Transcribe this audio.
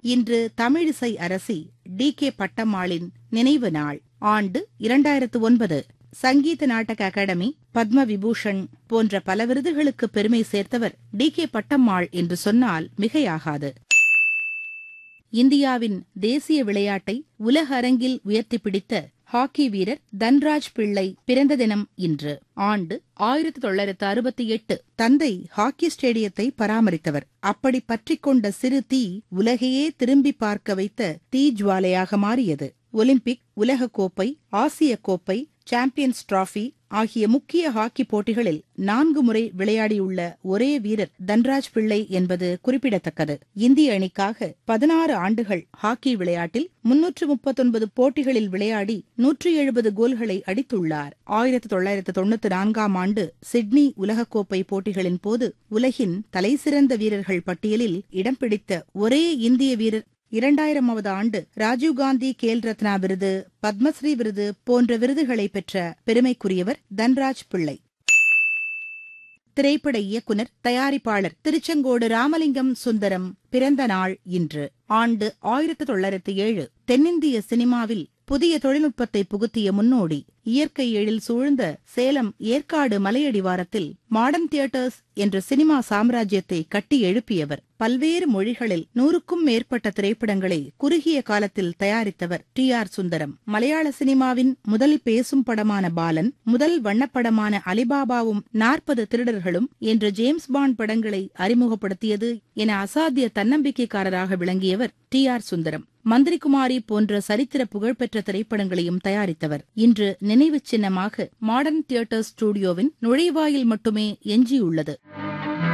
இன்று தமிழிசை அரசி டி கே பட்டம்மாளின் நினைவு நாள் ஆண்டு இரண்டாயிரத்து ஒன்பது சங்கீத நாடக அகாடமி பத்ம விபூஷன் போன்ற பல விருதுகளுக்கு பெருமை சேர்த்தவர் டி கே பட்டம்மாள் என்று சொன்னால் மிகையாகாது இந்தியாவின் தேசிய விளையாட்டை உலக அரங்கில் உயர்த்தி பிடித்த ஹாக்கி வீரர் தன்ராஜ் பிள்ளை பிறந்த தினம் இன்று ஆண்டு ஆயிரத்தி தொள்ளாயிரத்து அறுபத்தி எட்டு தந்தை ஹாக்கி ஸ்டேடியத்தை பராமரித்தவர் அப்படி பற்றிக் கொண்ட சிறு தீ உலகையே திரும்பி பார்க்க வைத்த தீ ஜுவாலையாக மாறியது ஒலிம்பிக் உலகக்கோப்பை ஆசிய கோப்பை சாம்பியன்ஸ் டிராபி ஆகிய முக்கிய ஹாக்கி போட்டிகளில் நான்கு முறை விளையாடியுள்ள ஒரே வீரர் தன்ராஜ் பிள்ளை என்பது குறிப்பிடத்தக்கது இந்திய அணிக்காக பதினாறு ஆண்டுகள் ஹாக்கி விளையாட்டில் முன்னூற்று முப்பத்தொன்பது போட்டிகளில் விளையாடி நூற்றி எழுபது கோல்களை அடித்துள்ளார் ஆயிரத்தி தொள்ளாயிரத்து தொண்ணூத்தி நான்காம் ஆண்டு சிட்னி உலகக்கோப்பை போட்டிகளின் போது உலகின் தலைசிறந்த வீரர்கள் பட்டியலில் இடம் பிடித்த ஒரே இந்திய வீரர் இரண்டாயிரமாவது ஆண்டு ராஜீவ்காந்தி கேல் ரத்னா விருது பத்மஸ்ரீ விருது போன்ற விருதுகளை பெற்ற பெருமைக்குரியவர் தன்ராஜ் பிள்ளை திரைப்பட இயக்குனர் தயாரிப்பாளர் திருச்செங்கோடு ராமலிங்கம் சுந்தரம் பிறந்த நாள் இன்று ஆண்டு ஆயிரத்தி தொள்ளாயிரத்தி ஏழு தென்னிந்திய சினிமாவில் புதிய தொழில்நுட்பத்தை புகுத்திய முன்னோடி இயற்கை எழில் சூழ்ந்த சேலம் ஏற்காடு மலையடிவாரத்தில் மாடர்ன் தியேட்டர்ஸ் என்ற சினிமா சாம்ராஜ்யத்தை கட்டி எழுப்பியவர் பல்வேறு மொழிகளில் நூறுக்கும் மேற்பட்ட திரைப்படங்களை குறுகிய காலத்தில் தயாரித்தவர் டி ஆர் சுந்தரம் மலையாள சினிமாவின் முதல் பேசும் படமான பாலன் முதல் வண்ணப்படமான அலிபாபாவும் நாற்பது திருடர்களும் என்ற ஜேம்ஸ் பாண்ட் படங்களை அறிமுகப்படுத்தியது என அசாத்திய தன்னம்பிக்கைக்காரராக விளங்கியவர் டி ஆர் சுந்தரம் மந்திரிகுமாரி போன்ற சரித்திர புகழ்பெற்ற திரைப்படங்களையும் தயாரித்தவர் இன்று நினைவுச் சின்னமாக மாடர்ன் தியேட்டர் ஸ்டுடியோவின் நுழைவாயில் மட்டுமே எஞ்சியுள்ளது